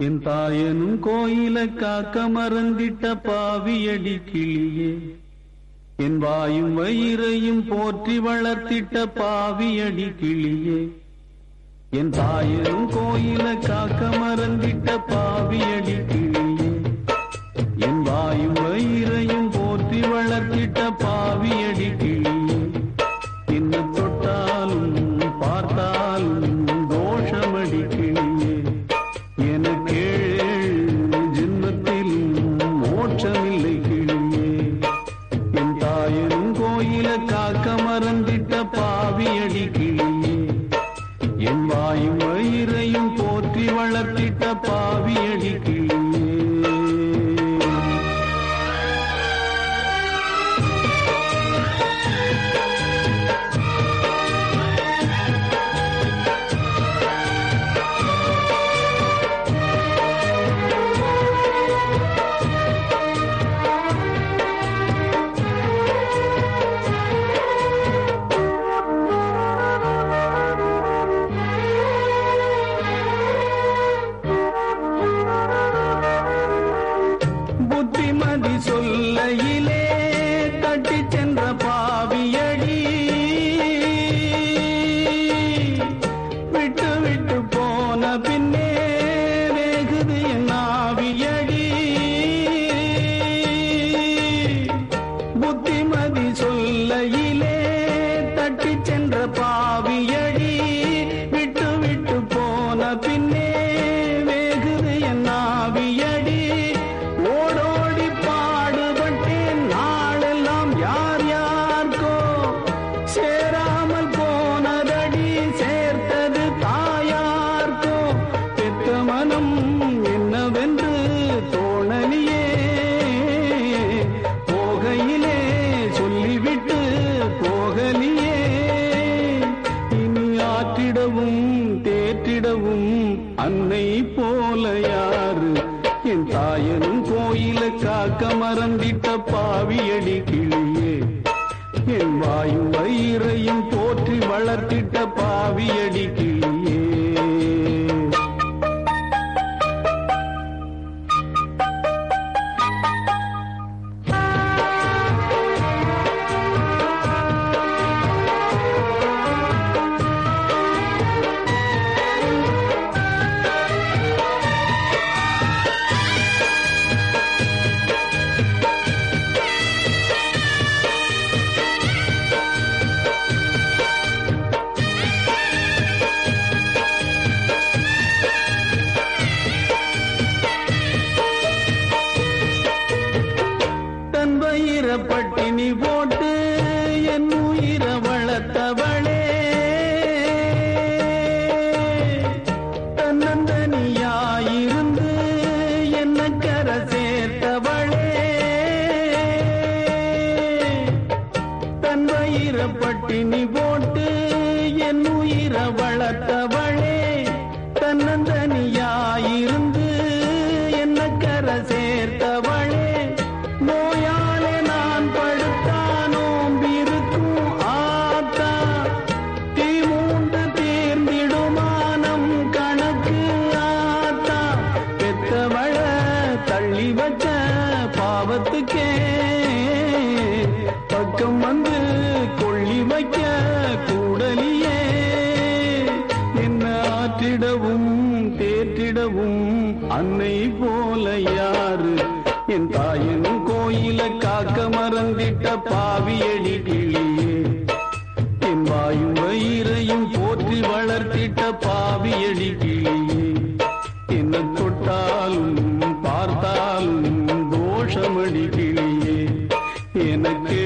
என் தாயனும் கோயில காக்க மறந்திட்ட பாவியடி கிளியே என் வாயும் வயிறையும் போற்றி வளர்த்திட்ட பாவியடி கிளியே என் தாயனும் கோயில காக்க மறந்திட்ட பாவியடி கிளியே என் வாயும் வயிறையும் போற்றி வளர்த்திட்ட பாவியடி கிளியே என்ன தொட்டாலும் பார்த்தாலும் தோஷமடி கிளியே எனக்கு ஏழு ஜென்மத்திலும் மோட்சமில்லை கிளியே என் தாயனும் கோயில காக்க மறந்திட்ட பாவியடி கிளியே என் வாயும் வயிறையும் போற்றி வளர்த்திட்ட பாவியடி கிளியே புத்திமதி சொல்லையிலே தட்டி சென்ற பாவியடி விட்டு விட்டு போன பின்னே வேகுது என் ஆவியடி புத்திமதி சொல்லையிலே தட்டி சென்ற பாவியடி விட்டு விட்டு போன பின்னே வேகுது என் ஆவியடி ஓடோடி பாடுபட்டேன் நாளெல்லாம் யார் யாருக்கோ சேராமல் போனதடி சேர்த்தது தாயார்க்கோ பெத்த மனம் என்னவென்று தோணலியே போகையிலே சொல்லிவிட்டு போகலியே இனி ஆற்றிடவும் தேற்றிடவும் அன்னை போல யாரு என் தாயனும் கோயில காக்க மறந்திட்ட பாவியடி கிளியே என் வாயு வயிறையும் போற்றி வளர்த்திட்ட பாவியடி கிளியே தன் வயிற பட்டினி போட்டு என் உயிர வளர்த்தவளே தன்னந்தனியாயிருந்து என்ன கர சேர்த்தவளே தன் வயிற பட்டினி போட்டு என் உயிர வளர்த்தவளே தன்னந்தனியாயிருந்து என்ன கர சேர்த்தவளே நோயாலே நான் படுத்தானோம் இருக்கும் ஆத்தா தீ மூண்டு தீர்ந்திடுமானம் கணக்கு ஆத்தா பெத்தவள தள்ளி வச்ச பாவத்துக்கே பக்கம் வந்து கொள்ளி வைக்க கூடலியே என்ன ஆற்றிடவும் தேற்றிடவும் அன்னை போல யாரு என் தாயின் கோயில காக்க மறந்திட்ட பாவியடி கிளியே என் வாயு வயிறையும் போற்றி வளர்த்திட்ட பாவியடி கிளியே என்ன தொட்டாலும் பார்த்தாலும் தோஷமடி கிளியே எனக்கு